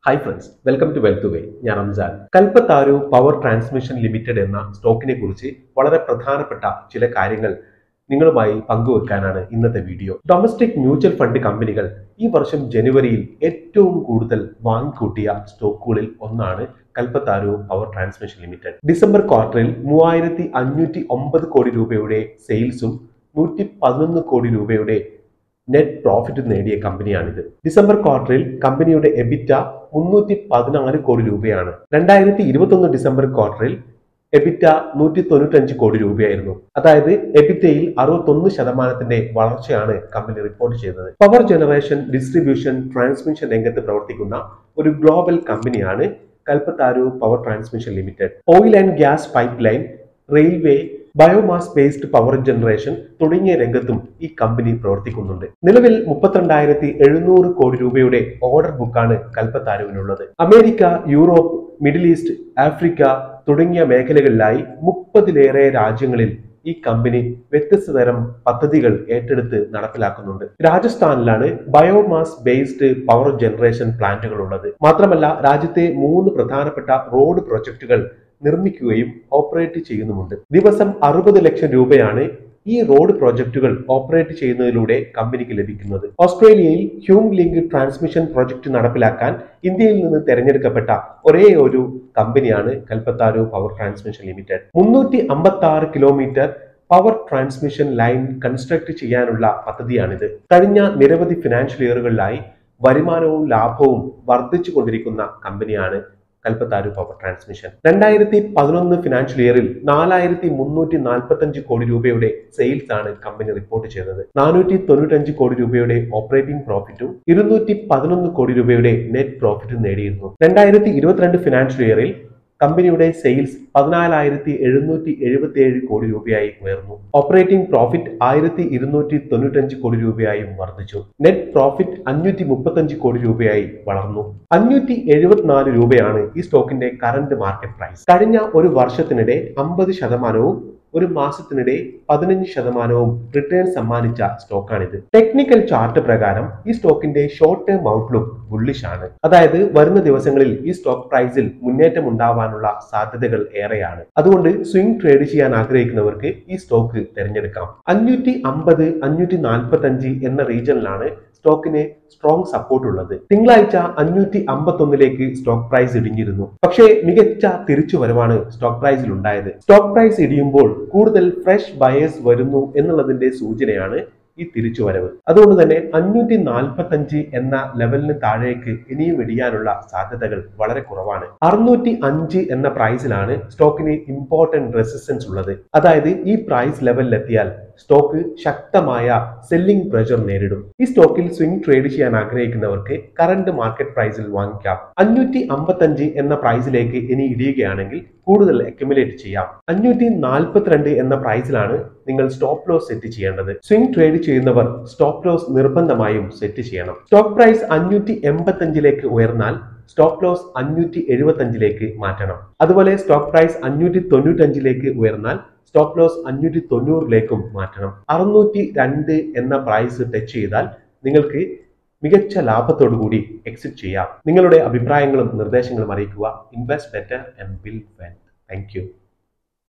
hi friends welcome to wealth way ഞാൻ Ramzan Kalpataru power transmission limited എന്ന സ്റ്റോക്കിനെ കുറിച്ച് വളരെ പ്രധാനപ്പെട്ട ചില കാര്യങ്ങൾ നിങ്ങളുമായി പങ്കുവെക്കാനാണ് ഇന്നത്തെ വീഡിയോ ഡൊമസ്റ്റിക് മ്യൂച്വൽ ഫണ്ട് കമ്പനികൾ ഈ വർഷം ജനുവരിയിൽ ഏറ്റവും കൂടുതൽ വാങ്ങിക്കൂട്ടിയ സ്റ്റോക്കുകളിൽ ഒന്നാണ് Kalpataru power transmission limited December ക്വാർട്ടറിൽ മൂവായിരത്തി അഞ്ഞൂറ്റി ഒമ്പത് കോടി രൂപയുടെ സെയിൽസും നൂറ്റി പതിനൊന്ന് കോടി രൂപയുടെ നെറ്റ് പ്രോഫിറ്റ് നേടിയ കമ്പനിയാണിത് ഡിസംബർ ക്വാർട്ടറിൽ കമ്പനിയുടെ എബിറ്റ മുന്നൂറ്റി പതിനാല് കോടി രൂപയാണ് രണ്ടായിരത്തി ഇരുപത്തൊന്ന് ഡിസംബർ ക്വാർട്ടറിൽ എബിറ്റ നൂറ്റി തൊണ്ണൂറ്റഞ്ച് കോടി രൂപയായിരുന്നു അതായത് എബിറ്റയിൽ അറുപത്തൊന്ന് ശതമാനത്തിന്റെ വളർച്ചയാണ് കമ്പനി റിപ്പോർട്ട് ചെയ്തത് പവർ ജനറേഷൻ ഡിസ്ട്രിബ്യൂഷൻ ട്രാൻസ്മിഷൻ രംഗത്ത് പ്രവർത്തിക്കുന്ന ഒരു ഗ്ലോബൽ കമ്പനിയാണ് Kalpataru power transmission limited oil and gas pipeline railway biomass based power generation തുടങ്ങിയ രംഗത്തും ഈ കമ്പനി പ്രവർത്തിക്കുന്നുണ്ട് നിലവിൽ മുപ്പത്തിരണ്ടായിരത്തി എഴുന്നൂറ് കോടി രൂപയുടെ ഓർഡർ ബുക്കാണ് കൽപ്പത്താരുവിനുള്ളത് America Europe middle east Africa തുടങ്ങിയ മേഖലകളിലായി മുപ്പതിലേറെ രാജ്യങ്ങളിൽ ഈ കമ്പനി വ്യത്യസ്ത തരം പദ്ധതികൾ ഏറ്റെടുത്ത് നടപ്പിലാക്കുന്നുണ്ട് രാജസ്ഥാനിലാണ് ബയോമാസ് ബേസ്ഡ് പവർ ജനറേഷൻ പ്ലാന്റുകൾ ഉള്ളത് മാത്രമല്ല രാജ്യത്തെ മൂന്ന് പ്രധാനപ്പെട്ട റോഡ് പ്രൊജക്ടുകൾ നിർമ്മിക്കുകയും ഓപ്പറേറ്റ് ചെയ്യുന്നുമുണ്ട് ദിവസം അറുപത് ലക്ഷം രൂപയാണ് ഈ റോഡ് പ്രോജക്റ്റുകൾ ഓപ്പറേറ്റ് ചെയ്യുന്നതിലൂടെ കമ്പനിക്ക് ലഭിക്കുന്നത് ഓസ്ട്രേലിയയിൽ ഹ്യൂം ലിങ്ക് ട്രാൻസ്മിഷൻ പ്രോജക്റ്റ് നടപ്പിലാക്കാൻ ഇന്ത്യയിൽ നിന്ന് തെരഞ്ഞെടുക്കപ്പെട്ട ഒരേ ഒരു കമ്പനിയാണ് കൽപ്പത്താരു പവർ ട്രാൻസ്മിഷൻ ലിമിറ്റഡ് മുന്നൂറ്റി അമ്പത്തി ആറ് kilometre power transmission line construct ചെയ്യാനുള്ള പദ്ധതിയാണിത് കഴിഞ്ഞ നിരവധി ഫിനാൻഷ്യൽ ഇയറുകളിലായി വരുമാനവും ലാഭവും വർദ്ധിച്ചു കൊണ്ടിരിക്കുന്ന കമ്പനിയാണ് കൽപ്പത്താരു പവർ ട്രാൻസ്മിഷൻ രണ്ടായിരത്തി പതിനൊന്ന് ഫിനാൻഷ്യൽ ഇയറിൽ നാലായിരത്തി മുന്നൂറ്റി നാൽപ്പത്തി അഞ്ച് കോടി രൂപയുടെ സെയിൽസ് ആണ് കമ്പനി റിപ്പോർട്ട് ചെയ്തത് നാനൂറ്റി തൊണ്ണൂറ്റഞ്ച് കോടി രൂപയുടെ ഓപ്പറേറ്റിംഗ് പ്രോഫിറ്റും ഇരുന്നൂറ്റി പതിനൊന്ന് കോടി രൂപയുടെ നെറ്റ് പ്രോഫിറ്റും നേടിയിരുന്നു രണ്ടായിരത്തി ഇരുപത്തിരണ്ട് ഫിനാൻഷ്യൽ ഇയറിൽ കമ്പനിയുടെ സെയിൽസ് പതിനാലായിരത്തി എഴുന്നൂറ്റി എഴുപത്തി ഏഴ് കോടി രൂപയായി ഉയർന്നു ഓപ്പറേറ്റിംഗ് പ്രോഫിറ്റ് ആയിരത്തി ഇരുന്നൂറ്റി തൊണ്ണൂറ്റഞ്ച് കോടി രൂപയായും വർദ്ധിച്ചു നെറ്റ് പ്രോഫിറ്റ് അഞ്ഞൂറ്റി മുപ്പത്തഞ്ച് കോടി രൂപയായി വളർന്നു അഞ്ഞൂറ്റി എഴുപത്തിനാല് രൂപയാണ് ഈ സ്റ്റോക്കിന്റെ കറന്റ് മാർക്കറ്റ് പ്രൈസ് കഴിഞ്ഞ ഒരു വർഷത്തിനിടെ അമ്പത് ശതമാനവും ഒരു മാസത്തിനിടെ പതിനഞ്ച് ശതമാനവും റിട്ടേൺ സമ്മാനിച്ച സ്റ്റോക്കാണിത് ടെക്നിക്കൽ ചാർട്ട് പ്രകാരം ഈ സ്റ്റോക്കിന്റെ ഷോർട്ട് ടേം ഔട്ട്ലുക്ക് ബുള്ളിഷ് ആണ് അതായത് വരുന്ന ദിവസങ്ങളിൽ ഈ സ്റ്റോക്ക് പ്രൈസിൽ മുന്നേറ്റം ഉണ്ടാവാനുള്ള സാധ്യതകൾ ഏറെയാണ് അതുകൊണ്ട് സ്വിംഗ് ട്രേഡ് ചെയ്യാൻ ആഗ്രഹിക്കുന്നവർക്ക് ഈ സ്റ്റോക്ക് തിരഞ്ഞെടുക്കാം അഞ്ഞൂറ്റി അമ്പത് അഞ്ഞൂറ്റി നാൽപ്പത്തി അഞ്ച് എന്ന റീജിയനിലാണ് സ്റ്റോക്കിന് സ്ട്രോങ് സപ്പോർട്ട് ഉള്ളത് തിങ്കളാഴ്ച അഞ്ഞൂറ്റി അമ്പത്തൊന്നിലേക്ക് സ്റ്റോക്ക് പ്രൈസ് ഇടിഞ്ഞിരുന്നു പക്ഷേ മികച്ച തിരിച്ചുവരവാണ് സ്റ്റോക്ക് പ്രൈസിൽ ഉണ്ടായത് സ്റ്റോക്ക് പ്രൈസ് ഇടിയുമ്പോൾ കൂടുതൽ ഫ്രഷ് ബയേഴ്സ് വരുന്നു എന്നുള്ളതിന്റെ സൂചനയാണ് ഈ തിരിച്ചുവരവ് അതുകൊണ്ട് തന്നെ അഞ്ഞൂറ്റി നാൽപ്പത്തി അഞ്ച് എന്ന ലെവലിന് താഴേക്ക് ഇനിയും ഇടിയാനുള്ള സാധ്യതകൾ വളരെ കുറവാണ് അറുന്നൂറ്റി അഞ്ച് എന്ന പ്രൈസിലാണ് സ്റ്റോക്കിന് ഇമ്പോർട്ടന്റ് റെസിസ്റ്റൻസ് ഉള്ളത് അതായത് ഈ പ്രൈസ് ലെവലിലെത്തിയാൽ സ്റ്റോക്ക് ശക്തമായ സെല്ലിംഗ് പ്രഷർ നേരിടും ഈ സ്റ്റോക്കിൽ സ്വിംഗ് ട്രേഡ് ചെയ്യാൻ ആഗ്രഹിക്കുന്നവർക്ക് കറന്റ് മാർക്കറ്റ് പ്രൈസിൽ വാങ്ങിക്കാം അഞ്ഞൂറ്റി അമ്പത്തഞ്ച് എന്ന പ്രൈസിലേക്ക് ഇനി ഇടിയുകയാണെങ്കിൽ കൂടുതൽ അക്യുമുലേറ്റ് ചെയ്യാം അഞ്ഞൂറ്റി നാൽപ്പത്തിരണ്ട് എന്ന പ്രൈസിലാണ് നിങ്ങൾ സ്റ്റോപ്പ് ലോസ് സെറ്റ് ചെയ്യേണ്ടത് സ്വിംഗ് ട്രേഡ് ചെയ്യുന്നവർ സ്റ്റോപ്പ് ലോസ് നിർബന്ധമായും സെറ്റ് ചെയ്യണം സ്റ്റോക്ക് പ്രൈസ് അഞ്ഞൂറ്റി എൺപത്തഞ്ചിലേക്ക് ഉയർന്നാൽ സ്റ്റോപ്പ് ലോസ് അഞ്ഞൂറ്റി എഴുപത്തഞ്ചിലേക്ക് മാറ്റണം അതുപോലെ സ്റ്റോക്ക് പ്രൈസ് അഞ്ഞൂറ്റി തൊണ്ണൂറ്റഞ്ചിലേക്ക് ഉയർന്നാൽ സ്റ്റോപ്പ് ലോസ് അഞ്ഞൂറ്റി തൊണ്ണൂറിലേക്കും മാറ്റണം അറുന്നൂറ്റി രണ്ട് എന്ന പ്രൈസ് ടച്ച് ചെയ്താൽ നിങ്ങൾക്ക് മികച്ച ലാഭത്തോടു കൂടി എക്സിറ്റ് ചെയ്യാം നിങ്ങളുടെ അഭിപ്രായങ്ങളും നിർദ്ദേശങ്ങളും അറിയിക്കുക invest better and build wealth thank U